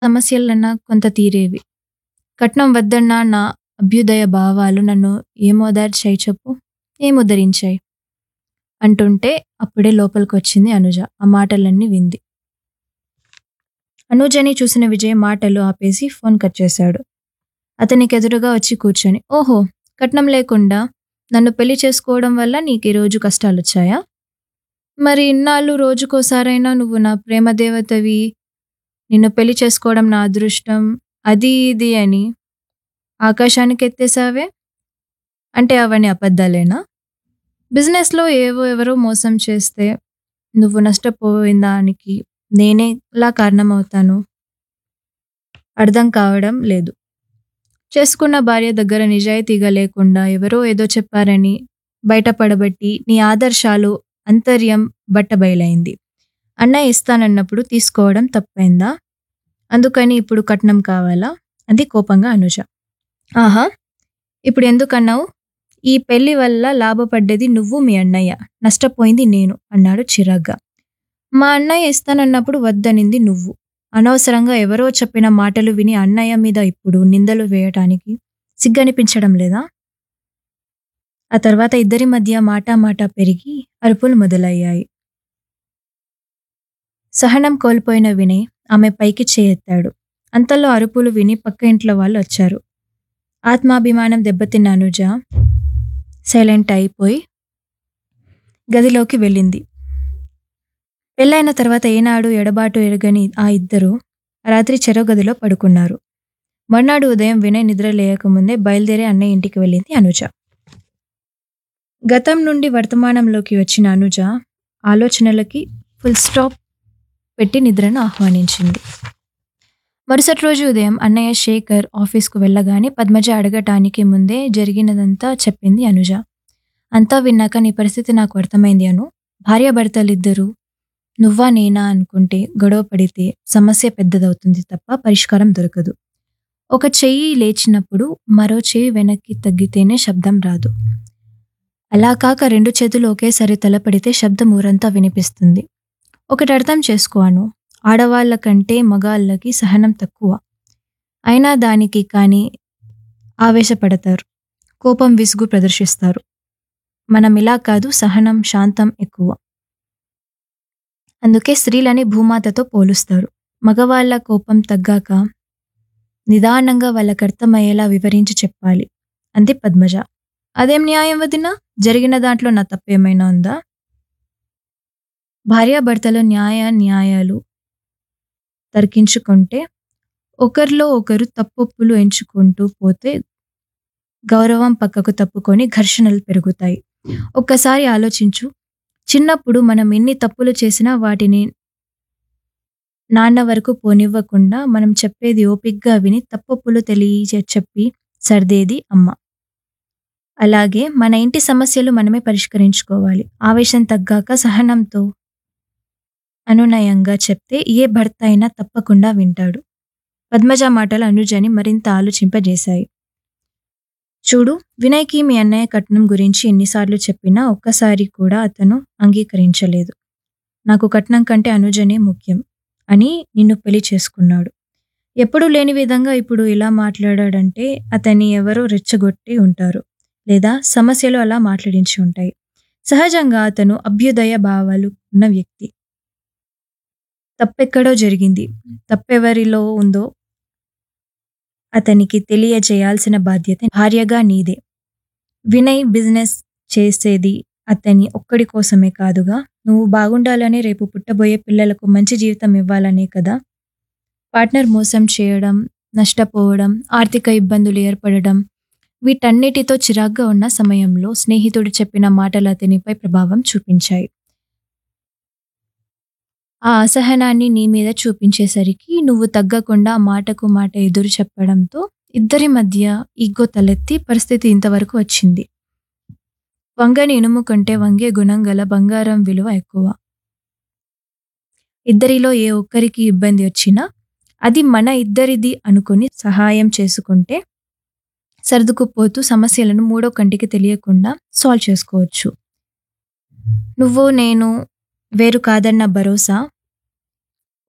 సమస్యలన్నా కొంత తీరేవి. కట్నం వద్దన్న నా అభ్యుదయ భావాలు నన్ను ఏమోదార్చాయి చెప్పు? ఏముద్ధరించాయి? అంటుంటే అప్పుడే లోపలికొచ్చింది అనుజ. ఆ మాటలన్నీ వింది. అనూజని చూసిన విజయ్ మాటలు ఆపేసి ఫోన్ కట్ చేశాడు. అతనికెదురుగా వచ్చి కూర్చొని ఓహో! కట్నం లేకుండా నన్ను పెళ్లి చేసుకోవడం వల్ల నీకీరోజు కష్టాలొచ్చాయా? మరి ఇన్నాళ్ళు రోజుకోసారైనా నువ్వు నా ప్రేమ దేవతవి, నిన్ను పెళ్లి చేసుకోవడం నా అదృష్టం అది ఇది అని ఆకాశానికెత్తేసావే? అంటే అవన్నీ అబద్ధాలేనా? బిజినెస్‌లో ఏవో ఎవరో మోసం చేస్తే నువ్వు నష్టపోయిందానికి నేనెలా కారణమవుతాను? అర్థం కావడం లేదు. చేసుకున్న భార్య దగ్గర నిజాయితీగా లేకుండా ఎవరో ఏదో చెప్పారని బయటపడబట్టి నీ ఆదర్శాలు అంతర్యం బట్టబయలైంది. అన్నయ్య ఇస్తానన్నప్పుడు తీసుకోవడం తప్పైందా? అందుకని ఇప్పుడు కట్నం కావాలా? అంది కోపంగా అనుజ. ఆహా! ఇప్పుడెందుకన్నావు? ఈ పెళ్లి వల్ల లాభపడ్డది నువ్వు మీ అన్నయ్య. నష్టపోయింది నేను అన్నాడు చిరాగ్గా. మా అన్నయ్య ఇస్తానన్నప్పుడు వద్దనింది నువ్వు. అనవసరంగా ఎవరో చెప్పిన మాటలు విని అన్నయ్య మీద ఇప్పుడు నిందలు వేయటానికి సిగ్గనిపించడం లేదా? ఆ తర్వాత ఇద్దరి మధ్య మాటామాటా పెరిగి అరుపులు మొదలయ్యాయి. సహనం కోల్పోయిన వినయ్ ఆమె పైకి చేయెత్తాడు. అంతలో అరుపులు విని పక్క ఇంట్లో వాళ్ళు వచ్చారు. ఆత్మాభిమానం దెబ్బతిన్న అనుజ సైలెంట్ అయిపోయి గదిలోకి వెళ్ళింది. పెళ్ళైన తర్వాత ఏనాడూ ఎడబాటు ఎరగని ఆ ఇద్దరూ రాత్రి చెరో గదిలో పడుకున్నారు. మర్నాడు ఉదయం వినయ్ నిద్ర లేయకముందే బయలుదేరి అన్నయ్య ఇంటికి వెళ్ళింది అనుజ. గతం నుండి వర్తమానంలోకి వచ్చిన అనుజ ఆలోచనలకి ఫుల్ స్టాప్ పెట్టి నిద్రను ఆహ్వానించింది. మరుసటి రోజు ఉదయం అన్నయ్య శేఖర్ ఆఫీసుకు వెళ్ళగానే పద్మజ అడగటానికి ముందే జరిగినదంతా చెప్పింది అనుజ. అంతా విన్నాక నీ పరిస్థితి నాకు అర్థమైంది అనూ. భార్యాభర్తలిద్దరూ నువ్వా నేనా అనుకుంటే గొడవ పడితే సమస్య పెద్దదవుతుంది తప్ప పరిష్కారం దొరకదు. ఒక చెయ్యి లేచినప్పుడు మరో చెయ్యి వెనక్కి తగ్గితేనే శబ్దం రాదు. అలా కాక రెండు చేతులు ఒకేసారి తలపడితే శబ్దం ఊరంతా వినిపిస్తుంది. ఒకటి అర్థం చేసుకో అనూ. ఆడవాళ్ళ కంటే మగాళ్ళకి సహనం తక్కువ. అయినా దానికి కానీ ఆవేశపడతారు. కోపం విసుగు ప్రదర్శిస్తారు. మనమిలా కాదు సహనం శాంతం ఎక్కువ. అందుకే స్త్రీలని భూమాతతో పోలుస్తారు. మగవాళ్ళ కోపం తగ్గాక నిదానంగా వాళ్ళకర్థమయ్యేలా వివరించి చెప్పాలి అంది పద్మజ. అదేం న్యాయం వదినా? జరిగిన దాంట్లో నా తప్పేమైనా ఉందా? భార్యాభర్తలు న్యాయాన్యాయాలు తర్కించుకుంటే ఒకర్లో ఒకరు తప్పొప్పులు ఎంచుకుంటూ పోతే గౌరవం పక్కకు తప్పుకొని ఘర్షణలు పెరుగుతాయి. ఒక్కసారి ఆలోచించు. చిన్నప్పుడు మనం ఎన్ని తప్పులు చేసినా వాటిని నాన్న వరకు పోనివ్వకుండా మనం చెప్పేది ఓపిగ్గా విని తప్పొప్పులు తెలియచెప్పి సర్దేది అమ్మ. అలాగే మన ఇంటి సమస్యలు మనమే పరిష్కరించుకోవాలి. ఆవేశం తగ్గాక సహనంతో అనునయంగా చెప్తే ఏ భర్త అయినా తప్పకుండా వింటాడు. పద్మజ మాటలు అనుజని మరింత ఆలోచింపజేశాయి. చూడు వినయ్కి మీ అన్నయ్య కట్నం గురించి ఎన్నిసార్లు చెప్పినా ఒక్కసారి కూడా అతను అంగీకరించలేదు. నాకు కట్నం కంటే అనుజనే ముఖ్యం అని నిన్ను పెళ్లి చేసుకున్నాడు. ఎప్పుడూ లేని విధంగా ఇప్పుడు ఇలా మాట్లాడాడంటే అతన్ని ఎవరో రెచ్చగొట్టి ఉంటారు. లేదా సమస్యలు అలా మాట్లాడించి ఉంటాయి. సహజంగా అతను అభ్యుదయ భావాలు ఉన్న వ్యక్తి. తప్పెక్కడో జరిగింది. తప్పెవరిలో ఉందో అతనికి తెలియజేయాల్సిన బాధ్యత భార్యగా నీదే. వినయ్ బిజినెస్ చేసేది అతని ఒక్కడి కోసమే కాదుగా. నువ్వు బాగుండాలనే రేపు పుట్టబోయే పిల్లలకు మంచి జీవితం ఇవ్వాలనే కదా. పార్ట్నర్ మోసం చేయడం, నష్టపోవడం, ఆర్థిక ఇబ్బందులు ఏర్పడడం వీటన్నిటితో చిరాగ్గా ఉన్న సమయంలో స్నేహితుడు చెప్పిన మాటలు అతనిపై ప్రభావం చూపించాయి. ఆ అసహనాన్ని నీ మీద చూపించేసరికి నువ్వు తగ్గకుండా మాటకు మాట ఎదురు చెప్పడంతో ఇద్దరి మధ్య ఈగో తలెత్తి పరిస్థితి ఇంతవరకు వచ్చింది. వంగని ఇనుము కంటే వంగే గుణం గల బంగారం విలువ ఎక్కువ. ఇద్దరిలో ఏ ఒక్కరికి ఇబ్బంది వచ్చినా అది మన ఇద్దరిది అనుకుని సహాయం చేసుకుంటే సర్దుకుపోతూ సమస్యలను మూడో కంటికి తెలియకుండా సాల్వ్ చేసుకోవచ్చు. నువ్వు నేను వేరు కాదన్న భరోసా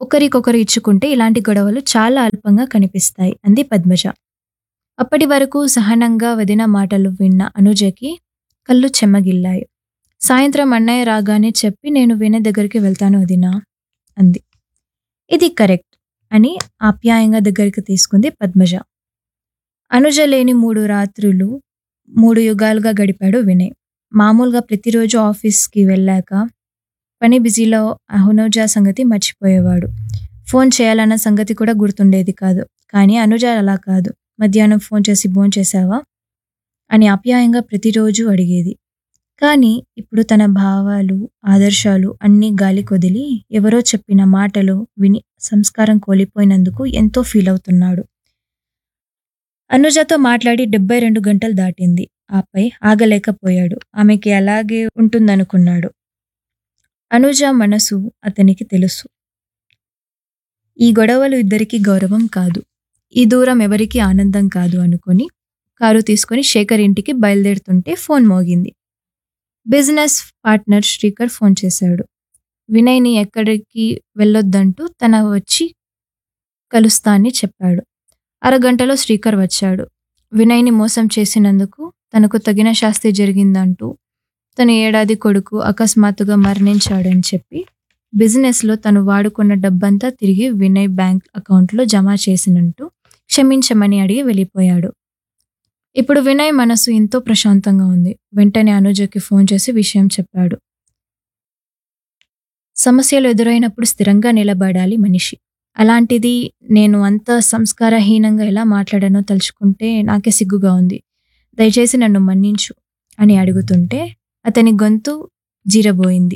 ఒకరికొకరు ఇచ్చుకుంటే ఇలాంటి గొడవలు చాలా అల్పంగా కనిపిస్తాయి అంది పద్మజ అప్పటి వరకు సహనంగా వదిన మాటలు విన్న అనుజకి కళ్ళు చెమ్మగిల్లాయి సాయంత్రం అన్నయ్య రాగానే చెప్పి నేను వినయ్ దగ్గరికి వెళ్తాను వదినా అంది ఇది కరెక్ట్ అని ఆప్యాయంగా దగ్గరికి తీసుకుంది పద్మజ అనుజ లేని మూడు రాత్రులు మూడు యుగాలుగా గడిపాడు వినయ్ మామూలుగా ప్రతిరోజు ఆఫీస్కి వెళ్ళాక పని బిజీలో అనుజ సంగతి మర్చిపోయేవాడు ఫోన్ చేయాలన్న సంగతి కూడా గుర్తుండేది కాదు కానీ అనుజ అలా కాదు మధ్యాహ్నం ఫోన్ చేసి ఫోన్ చేశావా అని ఆప్యాయంగా ప్రతిరోజు అడిగేది కానీ ఇప్పుడు తన భావాలు ఆదర్శాలు అన్నీ గాలి కొదిలి ఎవరో చెప్పిన మాటలు విని సంస్కారం కోల్పోయినందుకు ఎంతో ఫీల్ అవుతున్నాడు అనుజతో మాట్లాడి డెబ్బై రెండు గంటలు దాటింది ఆపై ఆగలేకపోయాడు ఆమెకి అలాగే ఉంటుందనుకున్నాడు అనుజ మనసు అతనికి తెలుసు ఈ గొడవలు ఇద్దరికి గౌరవం కాదు ఈ దూరం ఎవరికి ఆనందం కాదు అనుకొని కారు తీసుకొని శేఖర్ ఇంటికి బయలుదేరుతుంటే ఫోన్ మోగింది బిజినెస్ పార్ట్నర్ శ్రీకర్ ఫోన్ చేశాడు వినయ్ని ఎక్కడికి వెళ్ళొద్దంటూ తన వచ్చి కలుస్తా అని చెప్పాడు అరగంటలో శ్రీకర్ వచ్చాడు వినయ్ని మోసం చేసినందుకు తనకు తగిన శాస్తి జరిగిందంటూ తన ఏడాది కొడుకు అకస్మాత్తుగా మరణించాడని చెప్పి బిజినెస్లో తను వాడుకున్న డబ్బంతా తిరిగి వినయ్ బ్యాంక్ అకౌంట్లో జమ చేసినట్టు క్షమించమని అడిగి వెళ్ళిపోయాడు ఇప్పుడు వినయ్ మనసు ఎంతో ప్రశాంతంగా ఉంది వెంటనే అనుజకి ఫోన్ చేసి విషయం చెప్పాడు సమస్యలు ఎదురైనప్పుడు స్థిరంగా నిలబడాలి మనిషి అలాంటిది నేను అంత సంస్కారహీనంగా ఎలా మాట్లాడానో తలుచుకుంటే నాకే సిగ్గుగా ఉంది దయచేసి నన్ను మన్నించు అని అడుగుతుంటే అతని గొంతు జీరబోయింది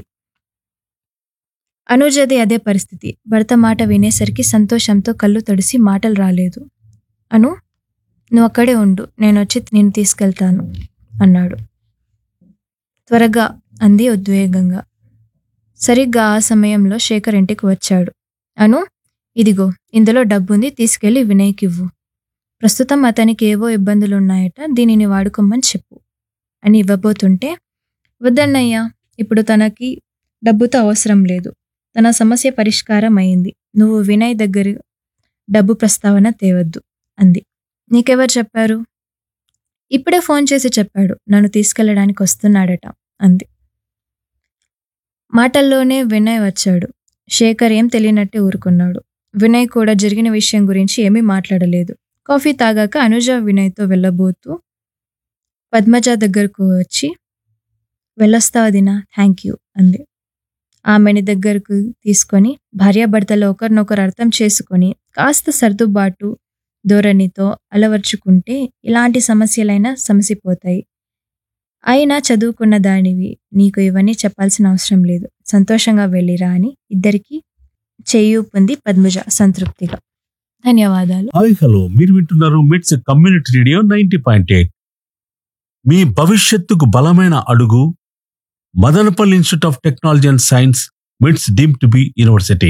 అనుజది అదే పరిస్థితి భర్త మాట వినేసరికి సంతోషంతో కళ్ళు తడిసి మాటలు రాలేదు అను నువ్వు అక్కడే ఉండు నేను వచ్చి నేను తీసుకెళ్తాను అన్నాడు త్వరగా అంది ఉద్వేగంగా సరిగ్గా ఆ సమయంలో శేఖర్ ఇంటికి వచ్చాడు అను ఇదిగో ఇందులో డబ్బుంది తీసుకెళ్లి వినయ్కి ఇవ్వు ప్రస్తుతం అతనికి ఏవో ఇబ్బందులు ఉన్నాయట దీనిని వాడుకోమని చెప్పు అని ఇవ్వబోతుంటే వద్దన్నయ్యా ఇప్పుడు తనకి డబ్బుతో అవసరం లేదు తన సమస్య పరిష్కారం అయింది నువ్వు వినయ్ దగ్గర డబ్బు ప్రస్తావన తేవద్దు అంది నీకెవరు చెప్పారు ఇప్పుడే ఫోన్ చేసి చెప్పాడు నన్ను తీసుకెళ్ళడానికి వస్తున్నాడట అంది మాటల్లోనే వినయ్ వచ్చాడు శేఖర్ ఏం తెలియనట్టే ఊరుకున్నాడు వినయ్ కూడా జరిగిన విషయం గురించి ఏమీ మాట్లాడలేదు కాఫీ తాగాక అనుజ వినయ్తో వెళ్ళబోతూ పద్మజ దగ్గరకు వచ్చి వెళ్ళొస్తావు దినా థ్యాంక్ యూ అంది ఆమెని దగ్గరకు తీసుకొని భార్యాభర్తలు ఒకరినొకరు అర్థం చేసుకొని కాస్త సర్దుబాటు ధోరణితో అలవర్చుకుంటే ఇలాంటి సమస్యలైనా సమసిపోతాయి అయినా చదువుకున్న దానివి నీకు ఇవన్నీ చెప్పాల్సిన అవసరం లేదు సంతోషంగా వెళ్ళిరా అని ఇద్దరికి చెయ్యి పొంది పద్మజ సంతృప్తిగా ధన్యవాదాలు హాయ్ హలో మీరు వింటున్నారు MITS community radio ninety point eight మీ భవిష్యత్తుకు బలమైన అడుగు Madanapalle institute of technology and science MITS deemed to be university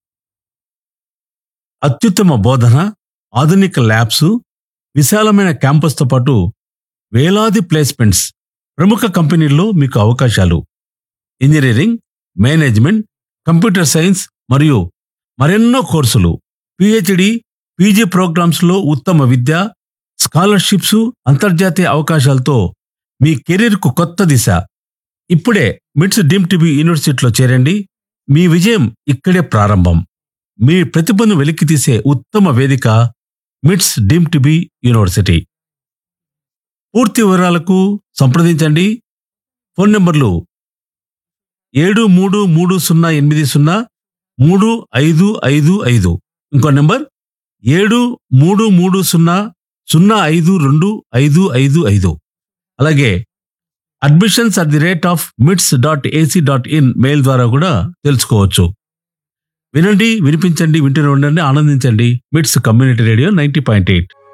అత్యుత్తమ బోధన ఆధునిక ల్యాబ్స్ విశాలమైన క్యాంపస్తో పాటు వేలాది ప్లేస్మెంట్స్ ప్రముఖ కంపెనీల్లో మీకు అవకాశాలు ఇంజనీరింగ్ మేనేజ్మెంట్ కంప్యూటర్ సైన్స్ మరియు మరెన్నో కోర్సులు పిహెచ్డి పీజీ ప్రోగ్రామ్స్లో ఉత్తమ విద్య స్కాలర్షిప్స్ అంతర్జాతీయ అవకాశాలతో మీ కెరీర్కు కొత్త దిశ ఇప్పుడే మిట్స్ డీమ్ టీబీ యూనివర్సిటీలో చేరండి మీ విజయం ఇక్కడే ప్రారంభం మీ ప్రతిభను వెలికితీసే ఉత్తమ వేదిక మిట్స్ డీమ్ టీబీ యూనివర్సిటీ పూర్తి వివరాలకు సంప్రదించండి ఫోన్ నంబర్లు ఏడు మూడు మూడు సున్నా ఎనిమిది సున్నా మూడు ఐదు ఐదు ఐదు ఇంకో నెంబర్ ఏడు మూడు మూడు సున్నా సున్నా ఐదు రెండు ఐదు ఐదు ఐదు అలాగే admissions at the rate of MITS dot AC dot IN mail ద్వారా కూడా తెలుసుకోవచ్చు వినండి వినిపించండి వింటూనే ఉండండి ఆనందించండి MITS community radio ninety point eight